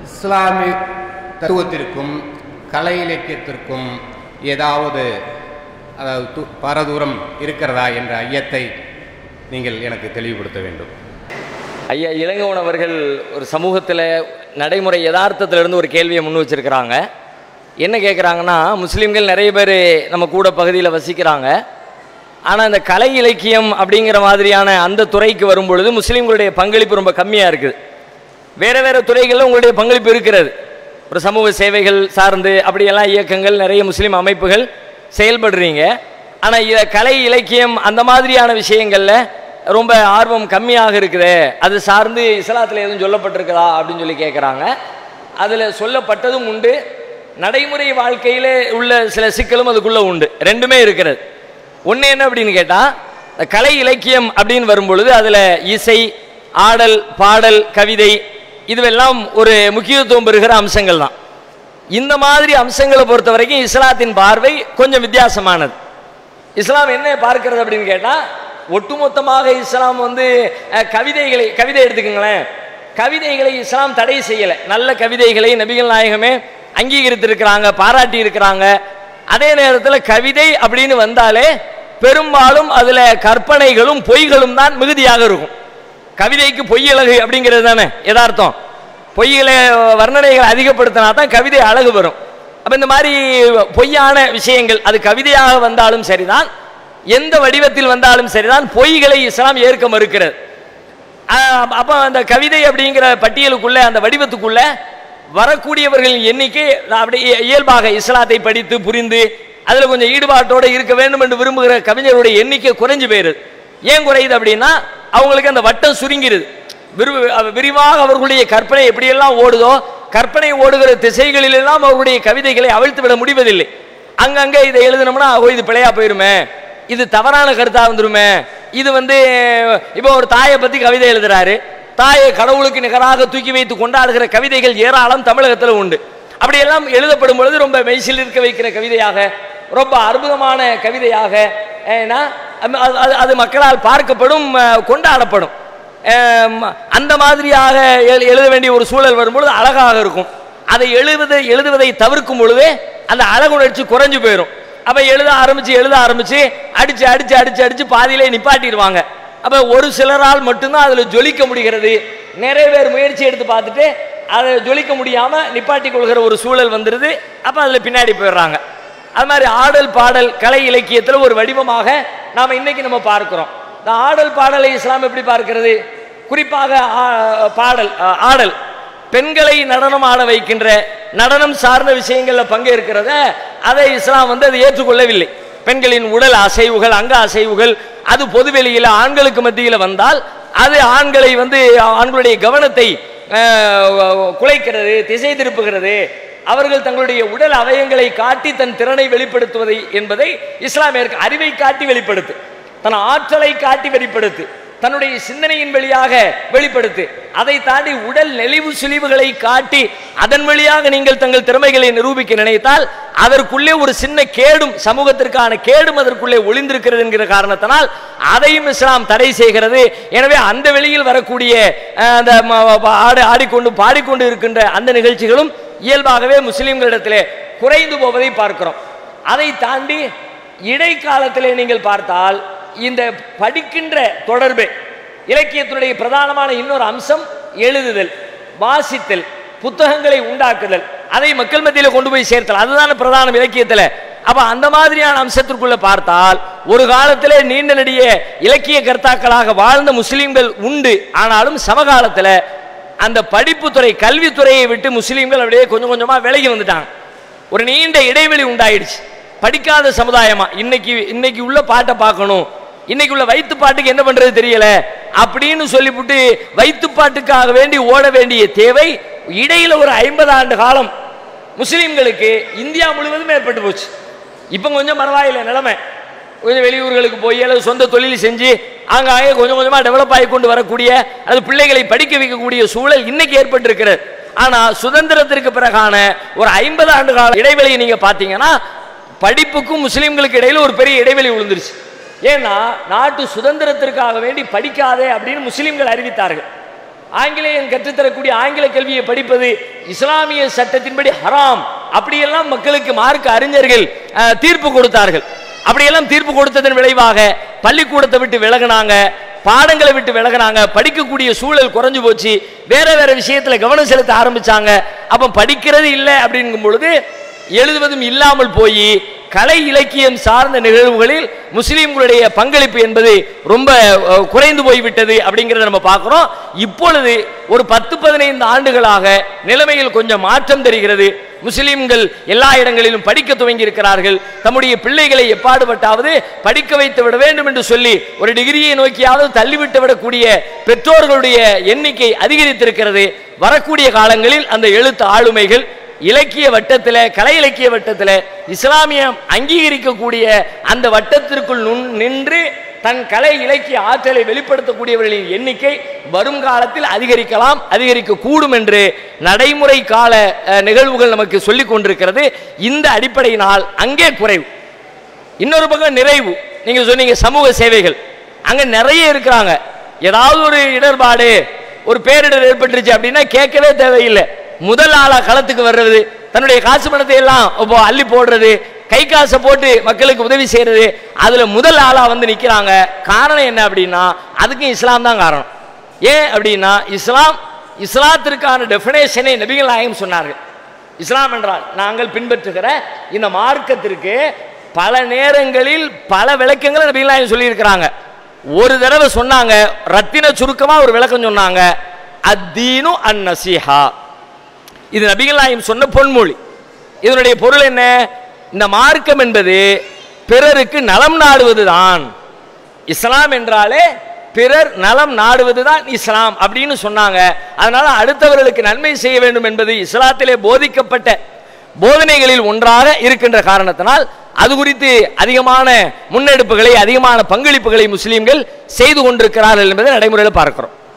இஸ்லாமிய தத்துவத்திற்கும் கலை இலக்கியத்திற்கும் ஏதாவது அதாவது து- பரதூரம் இருக்கிறதா என்ற ஐயத்தை நீங்கள் எனக்கு தெளிவுபடுத்த வேண்டும் ஐயா இளங்கோவன் அவர்கள் ஒரு சமூகத்தில் நடைமுறை யதார்த்தத்திலிருந்து ஒரு கேள்வியை முன் வச்சிருக்கிறாங்க என்ன கேட்குறாங்கன்னா முஸ்லீம்கள் நிறைய பேர் நம்ம கூட பகுதியில் வசிக்கிறாங்க ஆனால் இந்த கலை இலக்கியம் அப்படிங்கிற மாதிரியான அந்த துறைக்கு வரும்பொழுது முஸ்லீம்களுடைய பங்களிப்பு ரொம்ப கம்மியாக இருக்குது வேறு வேறு துறைகளில் உங்களுடைய பங்களிப்பு இருக்கிறது ஒரு சமூக சேவைகள் சார்ந்து அப்படியெல்லாம் இயக்கங்கள் நிறைய முஸ்லீம் அமைப்புகள் செயல்படுறீங்க ஆனால் இத கலை இலக்கியம் அந்த மாதிரியான விஷயங்களில் ரொம்ப ஆர்வம் கம்மியாக இருக்குதே அது சார்ந்து இஸ்லாத்தில் எதுவும் சொல்லப்பட்டிருக்குதா அப்படின்னு சொல்லி கேட்குறாங்க அதில் சொல்லப்பட்டதும் உண்டு நடைமுறை வாழ்க்கையில் உள்ள சில சிக்கலும் அதுக்குள்ளே உண்டு ரெண்டுமே இருக்கிறது ஒன்று என்ன அப்படின்னு கேட்டால் கலை இலக்கியம் அப்படின்னு வரும்பொழுது அதில் இசை ஆடல் பாடல் கவிதை இதுவெல்லாம் ஒரு முக்கியத்துவம் பெறுகிற அம்சங்கள் தான் இந்த மாதிரி அம்சங்களை பொறுத்த வரைக்கும் இஸ்லாத்தின் பார்வை கொஞ்சம் வித்தியாசமானது இஸ்லாம் என்ன பார்க்கிறது அப்படின்னு கேட்டால் ஒட்டுமொத்தமாக இஸ்லாம் வந்து அஹ், கவிதைகளை கவிதை எடுத்துக்கங்களேன் கவிதைகளை இஸ்லாம் தடை செய்யலை நல்ல கவிதைகளை நபிகள் நாயகமே அங்கீகரித்திருக்கிறாங்க பாராட்டி இருக்கிறாங்க அதே நேரத்தில் கவிதை அப்படின்னு வந்தாலே பெரும்பாலும் அதில் கற்பனைகளும் பொய்களும் தான் மிகுதியாக இருக்கும் கவிதைக்கு பொய் அழகு அப்படிங்கிறது தானே யதார்த்தம் பொய்களை வர்ணனைகள் அதிகப்படுத்தினா தான் கவிதை அழகு வரும் அப்போ இந்த மாதிரி பொய்யான விஷயங்கள் அது கவிதையாக வந்தாலும் சரிதான் எந்த வடிவத்தில் வந்தாலும் சரிதான் பொய்களை இஸ்லாம் ஏற்க மறுக்கிறது ஆஹ் அப்போ அந்த கவிதை அப்படிங்கிற பட்டியலுக்குள்ள அந்த வடிவத்துக்குள்ள வரக்கூடியவர்களின் எண்ணிக்கை அப்படியே இயல்பாக இஸ்லாத்தை படித்து புரிந்து அதில் கொஞ்சம் ஈடுபாட்டோடு இருக்க வேண்டும் என்று விரும்புகிற கவிஞருடைய எண்ணிக்கை குறைஞ்சு போயிருது ஏன் குறையுது அப்படின்னா அவங்களுக்கு அந்த வட்டம் சுருங்கிருது விரு விரிவாக அவர்களுடைய கற்பனை எப்படியெல்லாம் ஓடுதோ கற்பனை ஓடுகிற திசைகளிலெல்லாம் அவர்களுடைய கவிதைகளை அவிழ்த்து விட முடிவதில்லை அங்கங்கே இதை எழுதினோம்னா ஓ இது பிழையா போயிருமே இது தவறான கருத்தா வந்துருமே இது வந்து இப்போ ஒரு தாயை பத்தி கவிதை எழுதுறாரு தாயை கடவுளுக்கு நிகராக தூக்கி வைத்து கொண்டாடுகிற கவிதைகள் ஏராளம் தமிழகத்தில் உண்டு அப்படியெல்லாம் எழுதப்படும் பொழுது ரொம்ப மெய்சில் இருக்க வைக்கிற கவிதையாக ரொம்ப அற்புதமான கவிதையாக ஏன்னா அது- அது- அது மக்களால் பார்க்கப்படும் அஹ், கொண்டாடப்படும் அஹ், அந்த மாதிரியாக எழு- எழுத வேண்டிய ஒரு சூழல் வரும்பொழுது அழகாக இருக்கும் அதை எழுதுவதை எழுதுவதை தவிர்க்கும் பொழுதே அந்த அழகுணர்ச்சி குறைஞ்சு போயிடும் அப்ப எழுத ஆரம்பிச்சு எழுத ஆரம்பிச்சு அடிச்சு அடிச்சு அடிச்சு அடிச்சு பாதியிலே நிப்பாட்டிடுவாங்க அப்ப ஒரு சிலரால் மட்டும்தான் அதுல ஜொலிக்க முடிகிறது நிறைய பேர் முயற்சி எடுத்து பார்த்துட்டு அதை ஜொலிக்க முடியாம நிப்பாட்டி கொள்கிற ஒரு சூழல் வந்துடுது அப்ப அதுல பின்னாடி போயிடுறாங்க அது மாதிரி ஆடல் பாடல் கலை இலக்கியத்தில் ஒரு வடிவமாக நாம் இன்னைக்கு நம்ம பார்க்கிறோம் இந்த ஆடல் பாடலை இஸ்லாம் எப்படி பார்க்கிறது குறிப்பாக ஆ- பாடல் ஆ- ஆடல் பெண்களை நடனம் ஆட வைக்கின்ற நடனம் சார்ந்த விஷயங்கள்ல பங்கேற்கிறத அதை இஸ்லாம் வந்து அதை ஏற்றுக்கொள்ளவில்லை பெண்களின் உடல் அசைவுகள் அங்க அசைவுகள் அது பொதுவெளியில் ஆண்களுக்கு மத்தியில் வந்தால் அது ஆண்களை வந்து ஆண்களுடைய கவனத்தை அஹ், குலைக்கிறது திசை திருப்புகிறது அவர்கள் தங்களுடைய உடல் அவயங்களை காட்டி தன் திறனை வெளிப்படுத்துவதை என்பதை இஸ்லாம் ஏற்க அறிவை காட்டி வெளிப்படுத்து தன் ஆற்றலை காட்டி வெளிப்படுத்து தன்னுடைய சிந்தனையின் வழியாக வெளிப்படுத்து அதை தாண்டி உடல் நெளிவு சுழிவுகளை காட்டி அதன் வழியாக நீங்கள் தங்கள் திறமைகளை நிரூபிக்க நினைத்தால் அதற்குள்ளே ஒரு சின்ன கேடும் சமூகத்திற்கான கேடும் அதற்குள்ளே ஒளிந்திருக்கிறது என்கிற காரணத்தினால் அதையும் இஸ்லாம் தடை செய்கிறது எனவே அந்த வெளியில் வரக்கூடிய அஹ், அந்த ம- ம- ஆடி ஆடிக்கொண்டு பாடிக்கொண்டு இருக்கின்ற அந்த நிகழ்ச்சிகளும் இயல்பாகவே முஸ்லிம்களிடத்திலே குறைந்து போவதை பார்க்கிறோம் அதை தாண்டி இடைக்காலத்திலே நீங்கள் பார்த்தால் இந்த படிக்கின்ற தொடர்பு இலக்கியத்தினுடைய பிரதானமான இன்னொரு அம்சம் எழுதுதல் வாசித்தல் புத்தகங்களை உண்டாக்குதல் அதை மக்கள் மத்தியில் கொண்டு போய் சேர்த்தல் அதுதான் பிரதான இலக்கியத்தில் அப்ப அந்த மாதிரியான அம்சத்திற்குள்ள பார்த்தால் ஒரு காலத்திலே நீண்ட நெடிய இலக்கிய கர்த்தாக்களாக வாழ்ந்த முஸ்லிம்கள் உண்டு ஆனாலும் சமகாலத்தில் அந்த படிப்புத்துறை கல்வித்துறையை விட்டு முஸ்லீம்கள் அப்படியே கொஞ்சம் கொஞ்சமா விலகி வந்துட்டாங்க ஒரு நீண்ட இடைவெளி உண்டாயிடுச்சு படிக்காத சமுதாயமா இன்னைக்கு இன்னைக்கு உள்ள பாட்டை பார்க்கணும் இன்னைக்கு உள்ள வைத்து பாட்டுக்கு என்ன பண்றது தெரியல அப்படின்னு சொல்லிவிட்டு வைத்து பாட்டுக்காக வேண்டி ஓட வேண்டிய தேவை இடையில ஒரு ஐம்பது ஆண்டு காலம் முஸ்லிம்களுக்கு இந்தியா முழுவதும் ஏற்பட்டு போச்சு இப்போ கொஞ்சம் பரவாயில்லை நிலைமை கொஞ்சம் வெளியூர்களுக்கு போய் அல்லது சொந்த தொழில் செஞ்சு ஆங்காங்கே கொஞ்சம் கொஞ்சமாக டெவலப் ஆகி கொண்டு வரக்கூடிய அது பிள்ளைகளை படிக்க வைக்கக்கூடிய சூழல் இன்னைக்கு ஏற்பட்டிருக்கிறது ஆனால் சுதந்திரத்திற்கு பிறகான ஒரு ஐம்பது ஆண்டு கால இடைவெளியை நீங்கள் பார்த்தீங்கன்னா படிப்புக்கும் முஸ்லீம்களுக்கு இடையில ஒரு பெரிய இடைவெளி விழுந்துருச்சு ஏன்னா நாட்டு சுதந்திரத்திற்காக வேண்டி படிக்காதே அப்படின்னு முஸ்லீம்கள் அறிவித்தார்கள் ஆங்கிலேயன் கற்றுத்தரக்கூடிய ஆங்கில கல்வியை படிப்பது இஸ்லாமிய சட்டத்தின்படி ஹராம் அப்படியெல்லாம் மக்களுக்கு மார்க்க அறிஞர்கள் அஹ், தீர்ப்பு கொடுத்தார்கள் அப்படியெல்லாம் தீர்ப்பு கொடுத்ததன் விளைவாக பள்ளிக்கூடத்தை விட்டு விலகுனாங்க பாடங்களை விட்டு விலகுனாங்க படிக்கக்கூடிய சூழல் குறைஞ்சு போச்சு வேற வேற விஷயத்துல கவனம் செலுத்த ஆரம்பிச்சாங்க அப்ப படிக்கிறது இல்லை அப்படிங்கும் பொழுது எழுதுவதும் இல்லாமல் போய் கலை இலக்கியம் சார்ந்த நிகழ்வுகளில் முஸ்லிம்களுடைய பங்களிப்பு என்பது ரொம்ப அஹ், குறைந்து போய்விட்டது அப்படிங்கிறத நம்ம பார்க்கிறோம் இப்பொழுது ஒரு பத்து பதினைந்து ஆண்டுகளாக நிலைமையில் கொஞ்சம் மாற்றம் தெரிகிறது முஸ்லிம்கள் எல்லா இடங்களிலும் படிக்க துவங்கி இருக்கிறார்கள் தம்முடைய பிள்ளைகளை எப்பாடுபட்டாவது படிக்க வைத்து விட வேண்டும் என்று சொல்லி ஒரு டிகிரியை நோக்கியாவது தள்ளிவிட்டு விடக்கூடிய பெற்றோர்களுடைய எண்ணிக்கை அதிகரித்திருக்கிறது வரக்கூடிய காலங்களில் அந்த எழுத்து ஆளுமைகள் இலக்கிய வட்டத்தில் கலை இலக்கிய வட்டத்தில் இஸ்லாமியம் அங்கீகரிக்கக்கூடிய அந்த வட்டத்திற்குள் நுண்- நின்று தன் கலை இலக்கிய ஆற்றலை வெளிப்படுத்தக்கூடியவர்களின் எண்ணிக்கை வரும் காலத்தில் அதிகரிக்கலாம் அதிகரிக்க கூடும் என்று நடைமுறை கால அஹ், நிகழ்வுகள் நமக்கு சொல்லிக் கொண்டிருக்கிறது இந்த அடிப்படையினால் அங்கே குறைவு இன்னொரு பக்கம் நிறைவு நீங்க சொன்னீங்க சமூக சேவைகள் அங்க நிறைய இருக்கிறாங்க ஏதாவது ஒரு இடர்பாடு ஒரு பேரிடர் ஏற்பட்டுருச்சு அப்படின்னா கேட்கவே தேவையில்லை முதல் ஆளா களத்துக்கு வர்றது தன்னுடைய காசு பணத்தை எல்லாம் இப்போ அள்ளி போடுறது கை காசை போட்டு மக்களுக்கு உதவி செய்யறது அதுல முதல் ஆளா வந்து நிக்கிறாங்க காரணம் என்ன அப்படின்னா அதுக்கும் இஸ்லாம் தான் காரணம் ஏன் அப்படின்னா இஸ்லாம் இஸ்லாத்திற்கான டெஃபினேஷனை நபிகள் நாயகம் சொன்னார்கள் இஸ்லாம் என்றால் நாங்கள் பின்பற்றுகிற இந்த மார்க்கத்திற்கு பல நேரங்களில் பல விளக்கங்களை நபிகள் நாயகம் சொல்லியிருக்கிறாங்க ஒரு தடவை சொன்னாங்க ரத்தின சுருக்கமா ஒரு விளக்கம் சொன்னாங்க அத்தீனு அன் நசீஹா இது நபிகள் நாயகம் சொன்ன பொன்மொழி இதனுடைய பொருள் என்ன இந்த மார்க்கம் என்பது பிறருக்கு நலம் நாடுவதுதான் இஸ்லாம் என்றாலே பிறர் நலம் நாடுவதுதான் இஸ்லாம் அப்படின்னு சொன்னாங்க அதனால அடுத்தவர்களுக்கு நன்மை செய்ய வேண்டும் என்பது இஸ்லாத்திலே போதிக்கப்பட்ட போதனைகளில் ஒன்றாக இருக்கின்ற காரணத்தினால் அது குறித்து அதிகமான முன்னெடுப்புகளை அதிகமான பங்களிப்புகளை முஸ்லீம்கள் செய்து கொண்டிருக்கிறார்கள் என்பதை நடைமுறையில் பார்க்கிறோம்